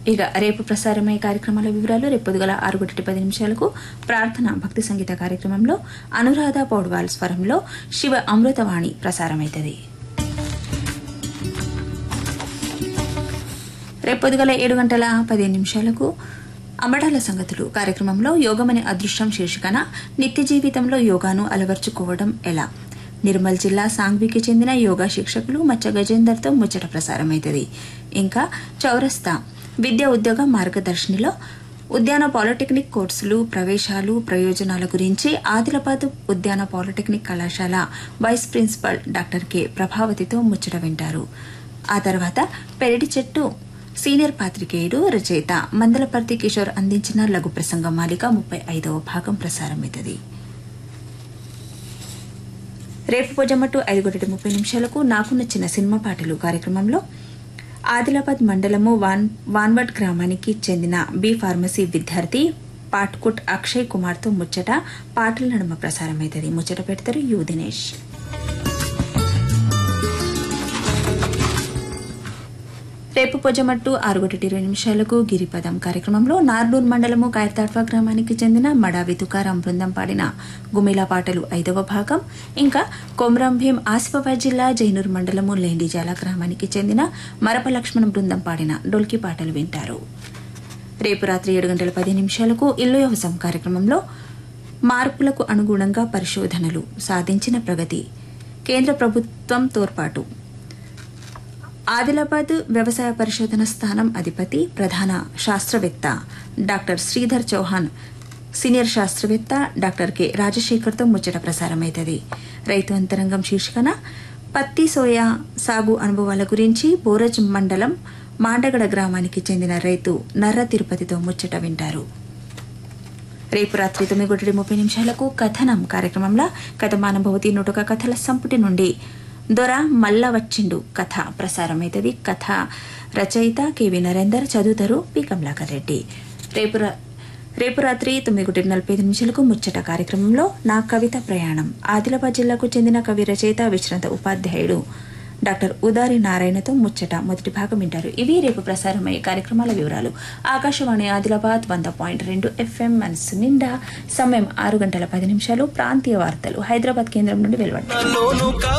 ఇక రేపు ప్రసారమయ్యే కార్యక్రమాల వివరాలు రేపు పొద్దుగల ఆరు గంటల పది నిమిషాలకు ప్రార్థన భక్తి సంగీత కార్యక్రమంలో అనురాధ పౌడ్వాల్ స్వరంలో శివ అమృతవాణి ప్రసారమైతది రేపు పొద్దుగల ఏడు గంటల పదిహేను నిమిషాలకు అమడాల సంగతులు కార్యక్రమంలో యోగమనే అదృష్టం శీర్షికన నిత్య జీవితంలో యోగాను అలవర్చుకోవడం ఎలా నిర్మల్ జిల్లా సాంగ్వికి చెందిన యోగా శిక్షకులు మచ్చ గజేందర్తో ముచ్చట ప్రసారమైతది ఇంకా చౌరస్తా విద్యా ఉద్యోగ మార్గదర్శినిలో ఉద్యాన పాలిటెక్నిక్ కోర్సులు ప్రవేశాలు ప్రయోజనాల గురించి ఆదిలాబాద్ ఉద్యాన పాలిటెక్నిక్ కళాశాల వైస్ ప్రిన్సిపల్ డాక్టర్ కె ప్రభావతితో ముచ్చట వింటారు ఆ తర్వాత పెరటి చెట్టు సీనియర్ పాత్రికేయుడు రచయిత మందలపర్తి కిషోర్ అందించిన లఘు ప్రసంగ మాలిక ముప్పై ఐదవ భాగం ప్రసారమైతది రేపు పొజమట్టు ఐదు గంటల ముప్పై నిమిషాలకు నాకు నచ్చిన సినిమా పాటలు కార్యక్రమంలో ఆదిలాబాద్ మండలము వాన్ వాన్వడ్ గ్రామానికి చెందిన బి ఫార్మసీ విద్యార్థి పాట్కుట్ అక్షయ్ కుమార్తో ముచ్చట పాటల నడుమ ప్రసారమైతది ముచ్చట పెడతారు యు దినేష్ రేపు పొజమట్టు ఆరు గంటల ఇరవై నిమిషాలకు గిరిపదం కార్యక్రమంలో నార్నూర్ మండలము కాయతాట్వా గ్రామానికి చెందిన మడావి తుకారాం బృందం పాడిన గుమిలా పాటలు ఐదవ భాగం ఇంకా కొమరం భీం ఆసిఫాబాద్ జిల్లా జైనూర్ మండలము లేండిజాల గ్రామానికి చెందిన మరప లక్ష్మణ బృందం పాడిన డొల్కి పాటలు వింటారు రేపు రాత్రి ఏడు గంటల పది నిమిషాలకు ఇల్లు వ్యవసాయం కార్యక్రమంలో మార్పులకు అనుగుణంగా పరిశోధనలు సాధించిన ప్రగతి కేంద్ర ప్రభుత్వం తోడ్పాటు ఆదిలాబాద్ వ్యవసాయ పరిశోధన స్థానం అధిపతి ప్రధాన శాస్త్రవేత్త డాక్టర్ శ్రీధర్ చౌహాన్ సీనియర్ శాస్త్రవేత్త డాక్టర్ కె రాజశేఖర్తో ముచ్చట ప్రసారమైతది రైతు అంతరంగం శీర్షికన పత్తి సోయా సాగు అనుభవాల గురించి బోరజ్ మండలం మాండగడ గ్రామానికి చెందిన రైతు నర్ర తిరుపతితో ముచ్చట వింటారు రేపు రాత్రి తొమ్మిది గంటల ముప్పై నిమిషాలకు కథనం కార్యక్రమంలో కథమానుభవతి నూటొక కథల సంపుటి నుండి దొర మల్ల వచ్చిండు కథ ప్రసారమైతది కథ రచయిత కెవి నరేందర్ చదువుతారు పి కమలాకర్ రెడ్డి రేపు రా- రేపు రాత్రి తొమ్మిది గంటల నలభై ఐదు నిమిషాలకు ముచ్చట కార్యక్రమంలో నా కవిత ప్రయాణం ఆదిలాబాద్ జిల్లాకు చెందిన కవి రచయిత విశ్రాంత ఉపాధ్యాయుడు డాక్టర్ ఉదారి నారాయణతో ముచ్చట మొదటి భాగం వింటారు ఇవి రేపు ప్రసారమయ్యే కార్యక్రమాల వివరాలు ఆకాశవాణి ఆదిలాబాద్ వంద పాయింట్ రెండు ఎఫ్ఎం మనసు నిండా సమయం ఆరు గంటల పది నిమిషాలు ప్రాంతీయ వార్తలు హైదరాబాద్ కేంద్రం నుండి వెలువడ్డాయి లోను